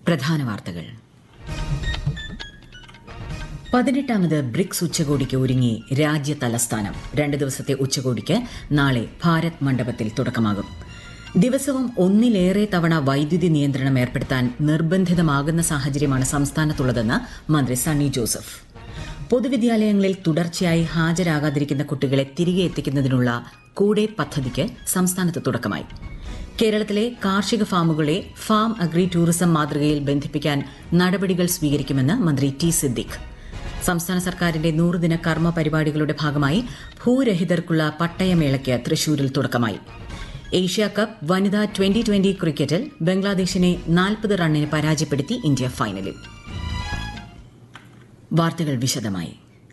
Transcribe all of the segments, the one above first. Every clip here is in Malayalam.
പ്രധാന വാർത്തകൾ പതിനെട്ടാമത് ബ്രിക്സ് ഉച്ചകോടിക്ക് ഒരുങ്ങി രാജ്യ തലസ്ഥാനം രണ്ട് ദിവസത്തെ ഉച്ചകോടിക്ക് നാളെ ഭാരത് മണ്ഡപത്തിൽ തുടക്കമാകും ദിവസവും ഒന്നിലേറെ തവണ വൈദ്യുതി നിയന്ത്രണം ഏർപ്പെടുത്താൻ നിർബന്ധിതമാകുന്ന സാഹചര്യമാണ് സംസ്ഥാനത്തുള്ളതെന്ന് മന്ത്രി സണ്ണി ജോസഫ് പൊതുവിദ്യാലയങ്ങളിൽ തുടർച്ചയായി ഹാജരാകാതിരിക്കുന്ന കുട്ടികളെ തിരികെ എത്തിക്കുന്നതിനുള്ള കൂടെ പദ്ധതിക്ക് സംസ്ഥാനത്ത് തുടക്കമായി കേരളത്തിലെ കാർഷിക ഫാമുകളെ ഫാം അഗ്രി ടൂറിസം മാതൃകയിൽ ബന്ധിപ്പിക്കാൻ നടപടികൾ സ്വീകരിക്കുമെന്ന് മന്ത്രി ടി സിദ്ദിഖ് സംസ്ഥാന സർക്കാരിന്റെ നൂറുദിന കർമ്മ പരിപാടികളുടെ ഭാഗമായി ഭൂരഹിതർക്കുള്ള പട്ടയമേളയ്ക്ക് തൃശൂരിൽ തുടക്കമായി ഏഷ്യ കപ്പ് വനിതാ ട്വന്റി ട്വന്റി ക്രിക്കറ്റിൽ ബംഗ്ലാദേശിനെ നാൽപ്പത് റണ്ണിന് പരാജയപ്പെടുത്തി ഇന്ത്യ ഫൈനലിൽ വാർത്തകൾ വിശദമായി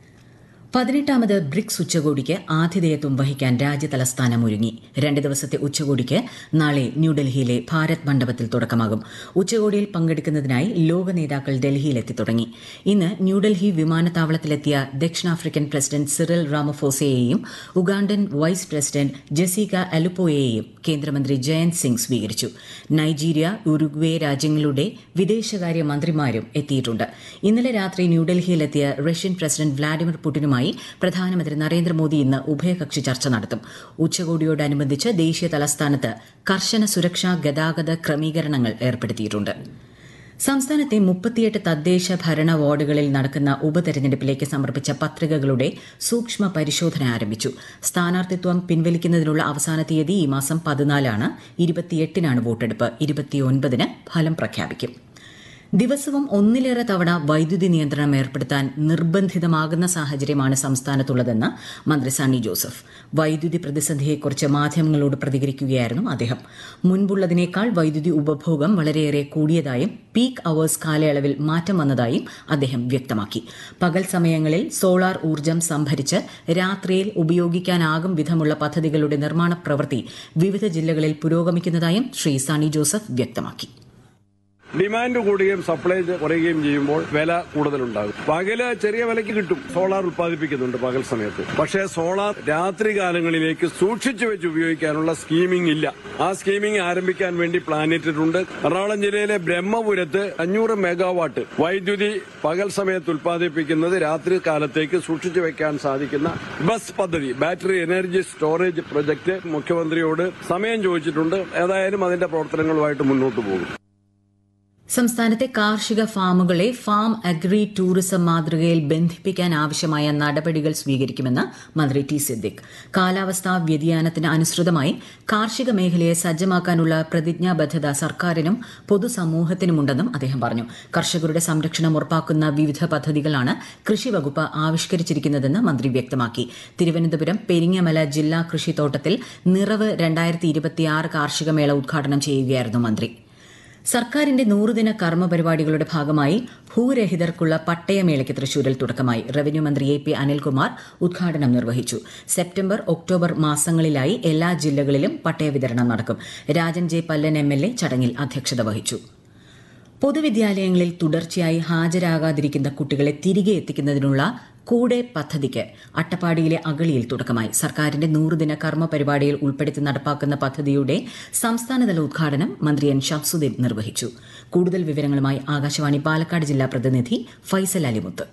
പതിനെട്ടാമത് ബ്രിക്സ് ഉച്ചകോടിക്ക് ആതിഥേയത്വം വഹിക്കാൻ രാജ്യതലസ്ഥാനം ഒരുങ്ങി രണ്ട് ദിവസത്തെ ഉച്ചകോടിക്ക് നാളെ ന്യൂഡൽഹിയിലെ ഭാരത് മണ്ഡപത്തിൽ തുടക്കമാകും ഉച്ചകോടിയിൽ പങ്കെടുക്കുന്നതിനായി ലോക നേതാക്കൾ ഡൽഹിയിലെത്തി തുടങ്ങി ഇന്ന് ന്യൂഡൽഹി വിമാനത്താവളത്തിലെത്തിയ ദക്ഷിണാഫ്രിക്കൻ പ്രസിഡന്റ് സിറിൽ റാമഫോസയെയും ഉഗാണ്ടൻ വൈസ് പ്രസിഡന്റ് ജസീക അലുപ്പോയെയും കേന്ദ്രമന്ത്രി ജയന്ത് സിംഗ് സ്വീകരിച്ചു നൈജീരിയ ഉറുഗ്വേ രാജ്യങ്ങളുടെ വിദേശകാര്യ മന്ത്രിമാരും എത്തിയിട്ടുണ്ട് ഇന്നലെ രാത്രി ന്യൂഡൽഹിയിലെത്തിയ റഷ്യൻ പ്രസിഡന്റ് വ്ളാഡിമിർ പുടിനുമായി പ്രധാനമന്ത്രി നരേന്ദ്രമോദി ഇന്ന് ഉഭയകക്ഷി ചർച്ച നടത്തും ഉച്ചകോടിയോടനുബന്ധിച്ച് ദേശീയ തലസ്ഥാനത്ത് കർശന സുരക്ഷാ ഗതാഗത ക്രമീകരണങ്ങൾ ഏർപ്പെടുത്തിയിട്ടുണ്ട് സംസ്ഥാനത്തെ മുപ്പത്തിയെട്ട് തദ്ദേശ ഭരണ വാർഡുകളിൽ നടക്കുന്ന ഉപതെരഞ്ഞെടുപ്പിലേക്ക് സമർപ്പിച്ച പത്രികകളുടെ സൂക്ഷ്മ പരിശോധന ആരംഭിച്ചു സ്ഥാനാർത്ഥിത്വം പിൻവലിക്കുന്നതിനുള്ള അവസാന തീയതി ഈ മാസം പതിനാലാണ് ഇരുപത്തിയെട്ടിനാണ് വോട്ടെടുപ്പ് ഇരുപത്തിയൊൻപതിന് ഫലം പ്രഖ്യാപിക്കും ദിവസവും ഒന്നിലേറെ തവണ വൈദ്യുതി നിയന്ത്രണം ഏർപ്പെടുത്താൻ നിർബന്ധിതമാകുന്ന സാഹചര്യമാണ് സംസ്ഥാനത്തുള്ളതെന്ന് മന്ത്രി സണ്ണി ജോസഫ് വൈദ്യുതി പ്രതിസന്ധിയെക്കുറിച്ച് മാധ്യമങ്ങളോട് പ്രതികരിക്കുകയായിരുന്നു അദ്ദേഹം മുൻപുള്ളതിനേക്കാൾ വൈദ്യുതി ഉപഭോഗം വളരെയേറെ കൂടിയതായും പീക്ക് അവേഴ്സ് കാലയളവിൽ മാറ്റം വന്നതായും അദ്ദേഹം വ്യക്തമാക്കി പകൽ സമയങ്ങളിൽ സോളാർ ഊർജ്ജം സംഭരിച്ച് രാത്രിയിൽ ഉപയോഗിക്കാനാകും വിധമുള്ള പദ്ധതികളുടെ നിർമ്മാണ പ്രവൃത്തി വിവിധ ജില്ലകളിൽ പുരോഗമിക്കുന്നതായും ശ്രീ സണ്ണി ജോസഫ് വ്യക്തമാക്കി ഡിമാൻഡ് കൂടുകയും സപ്ലൈ കുറയുകയും ചെയ്യുമ്പോൾ വില കൂടുതലുണ്ടാകും പകല് ചെറിയ വിലയ്ക്ക് കിട്ടും സോളാർ ഉത്പാദിപ്പിക്കുന്നുണ്ട് പകൽ സമയത്ത് പക്ഷേ സോളാർ രാത്രി കാലങ്ങളിലേക്ക് സൂക്ഷിച്ചു വെച്ച് ഉപയോഗിക്കാനുള്ള സ്കീമിംഗ് ഇല്ല ആ സ്കീമിംഗ് ആരംഭിക്കാൻ വേണ്ടി പ്ലാൻ ഇട്ടിട്ടുണ്ട് എറണാകുളം ജില്ലയിലെ ബ്രഹ്മപുരത്ത് അഞ്ഞൂറ് മെഗാവാട്ട് വൈദ്യുതി പകൽ സമയത്ത് ഉത്പാദിപ്പിക്കുന്നത് രാത്രി കാലത്തേക്ക് സൂക്ഷിച്ചു വെക്കാൻ സാധിക്കുന്ന ബസ് പദ്ധതി ബാറ്ററി എനർജി സ്റ്റോറേജ് പ്രൊജക്ട് മുഖ്യമന്ത്രിയോട് സമയം ചോദിച്ചിട്ടുണ്ട് ഏതായാലും അതിന്റെ പ്രവർത്തനങ്ങളുമായിട്ട് മുന്നോട്ട് പോകും സംസ്ഥാനത്തെ കാർഷിക ഫാമുകളെ ഫാം അഗ്രി ടൂറിസം മാതൃകയിൽ ബന്ധിപ്പിക്കാൻ ആവശ്യമായ നടപടികൾ സ്വീകരിക്കുമെന്ന് മന്ത്രി ടി സിദ്ദിഖ് കാലാവസ്ഥാ വ്യതിയാനത്തിന് അനുസൃതമായി കാർഷിക മേഖലയെ സജ്ജമാക്കാനുള്ള പ്രതിജ്ഞാബദ്ധത സർക്കാരിനും പൊതുസമൂഹത്തിനുമുണ്ടെന്നും അദ്ദേഹം പറഞ്ഞു കർഷകരുടെ സംരക്ഷണം ഉറപ്പാക്കുന്ന വിവിധ പദ്ധതികളാണ് കൃഷി വകുപ്പ് ആവിഷ്കരിച്ചിരിക്കുന്നതെന്ന് മന്ത്രി വ്യക്തമാക്കി തിരുവനന്തപുരം പെരിങ്ങമല ജില്ലാ കൃഷിത്തോട്ടത്തിൽ നിറവ് രണ്ടായിരത്തി ഇരുപത്തിയാറ് കാർഷിക മേള ഉദ്ഘാടനം ചെയ്യുകയായിരുന്നു മന്ത്രി സർക്കാരിന്റെ നൂറുദിന കർമ്മ പരിപാടികളുടെ ഭാഗമായി ഭൂരഹിതർക്കുള്ള പട്ടയമേളയ്ക്ക് തൃശൂരിൽ തുടക്കമായി റവന്യൂ മന്ത്രി എ പി അനിൽകുമാർ ഉദ്ഘാടനം നിർവഹിച്ചു സെപ്റ്റംബർ ഒക്ടോബർ മാസങ്ങളിലായി എല്ലാ ജില്ലകളിലും പട്ടയ വിതരണം നടക്കും Rajan J Pallan M L A ചടങ്ങിൽ അധ്യക്ഷത വഹിച്ചു പൊതുവിദ്യാലയങ്ങളിൽ തുടർച്ചയായി ഹാജരാകാതിരിക്കുന്ന കുട്ടികളെ തിരികെ എത്തിക്കുന്നതിനുള്ള കൂടെ പദ്ധതിക്ക് അട്ടപ്പാടിയിലെ അഗളിയിൽ തുടക്കമായി സർക്കാരിന്റെ നൂറുദിന കർമ്മ പരിപാടിയിൽ ഉൾപ്പെടുത്തി നടപ്പാക്കുന്ന പദ്ധതിയുടെ സംസ്ഥാനതല ഉദ്ഘാടനം മന്ത്രി എൻ ഷംസുദ്ദീൻ നിർവഹിച്ചു കൂടുതൽ വിവരങ്ങളുമായി ആകാശവാണി പാലക്കാട് ജില്ലാ പ്രതിനിധി ഫൈസൽ അലിമുത്ത്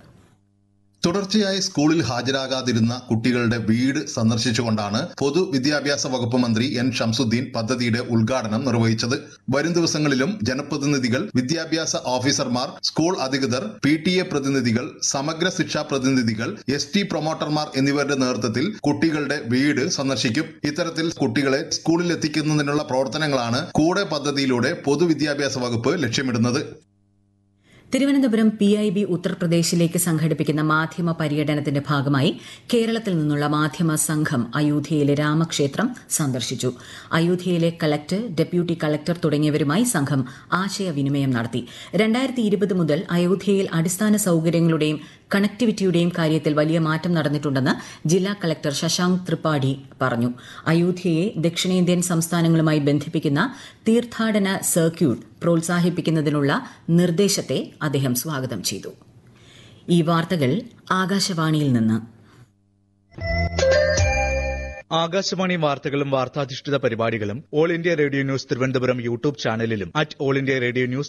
തുടർച്ചയായി സ്കൂളിൽ ഹാജരാകാതിരുന്ന കുട്ടികളുടെ വീട് സന്ദർശിച്ചുകൊണ്ടാണ് പൊതുവിദ്യാഭ്യാസ വകുപ്പ് മന്ത്രി എൻ ഷംസുദ്ദീൻ പദ്ധതിയുടെ ഉദ്ഘാടനം നിർവഹിച്ചത് വരും ദിവസങ്ങളിലും ജനപ്രതിനിധികൾ വിദ്യാഭ്യാസ ഓഫീസർമാർ സ്കൂൾ അധികൃതർ പി ടി എ പ്രതിനിധികൾ സമഗ്ര ശിക്ഷാ പ്രതിനിധികൾ എസ് ടി പ്രൊമോട്ടർമാർ എന്നിവരുടെ നേതൃത്വത്തിൽ കുട്ടികളുടെ വീട് സന്ദർശിക്കും ഇത്തരത്തിൽ കുട്ടികളെ സ്കൂളിൽ എത്തിക്കുന്നതിനുള്ള പ്രവർത്തനങ്ങളാണ് കൂടെ പദ്ധതിയിലൂടെ പൊതുവിദ്യാഭ്യാസ വകുപ്പ് ലക്ഷ്യമിടുന്നത് തിരുവനന്തപുരം പി ഐ ബി ഉത്തർപ്രദേശിലേക്ക് സംഘടിപ്പിക്കുന്ന മാധ്യമ പര്യടനത്തിന്റെ ഭാഗമായി കേരളത്തിൽ നിന്നുള്ള മാധ്യമ സംഘം അയോധ്യയിലെ രാമക്ഷേത്രം സന്ദർശിച്ചു അയോധ്യയിലെ കളക്ടർ ഡെപ്യൂട്ടി കളക്ടർ തുടങ്ങിയവരുമായി സംഘം ആശയവിനിമയം നടത്തി രണ്ടായിരത്തി ഇരുപത് മുതൽ അയോധ്യയിൽ അടിസ്ഥാന സൌകര്യങ്ങളുടെയും കണക്ടിവിറ്റിയുടെയും കാര്യത്തിൽ വലിയ മാറ്റം നടന്നിട്ടുണ്ടെന്ന് ജില്ലാ കളക്ടർ ശശാങ്ക് ത്രിപാഠി പറഞ്ഞു അയോധ്യയെ ദക്ഷിണേന്ത്യൻ സംസ്ഥാനങ്ങളുമായി ബന്ധിപ്പിക്കുന്ന തീർത്ഥാടന സർക്യൂട്ട് പ്രോത്സാഹിപ്പിക്കുന്നതിനുള്ള നിർദ്ദേശത്തെ അദ്ദേഹം സ്വാഗതം ചെയ്തു ഈ വാർത്തകൾ ആകാശവാണിയിൽ നിന്ന് ആകാശവാണി വാർത്തകളും വാർത്താധിഷ്ഠിത പരിപാടികളും All India Radio News Thiruvananthapuram YouTube ചാനലിലും at All India Radio news